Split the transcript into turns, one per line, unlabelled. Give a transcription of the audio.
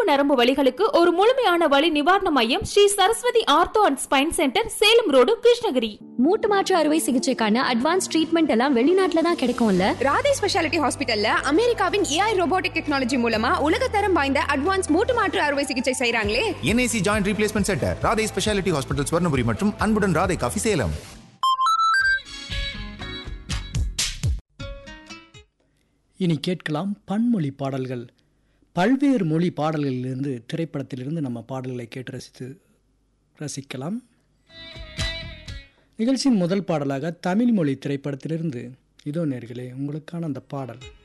நரம்பு வலிகளுக்கு ஒரு முழுமையான வலி நிவாரண மையம் Sri Saraswathi ortho and spine centre Salem road Krishnagiri
மூட்டு மாற்று அறுவை சிகிச்சைக்கான அட்வான்ஸ் ட்ரீட்மெண்ட் எல்லாம் வெளிநாட்டுல தான் கிடைக்கும்ல
ராதே ஸ்பெஷாலிட்டி ஹாஸ்பிட்டல்ல அமெரிக்காவின் ஏஐ ரோபோட்டிக் டெக்னாலஜி மூலமா உலகத்தரம் வாய்ந்த அட்வான்ஸ் மூட்டு மாற்று அறுவை சிகிச்சை செய்றாங்களே
NIC joint replacement centre Radhai speciality hospital Swarnapuri மற்றும் அன்புடன் ராதை காஃபி சேலம்
இனி கேட்கலாம் பன்மொழி பாடல்கள் பல்வேறு மொழி பாடல்களிலிருந்து திரைப்படத்திலிருந்து நம்ம பாடல்களை கேட்டு ரசித்து ரசிக்கலாம் நிகழ்ச்சியின் முதல் பாடலாக தமிழ் மொழி திரைப்படத்திலிருந்து இதோ நேர்களே உங்களுக்கான அந்த பாடல்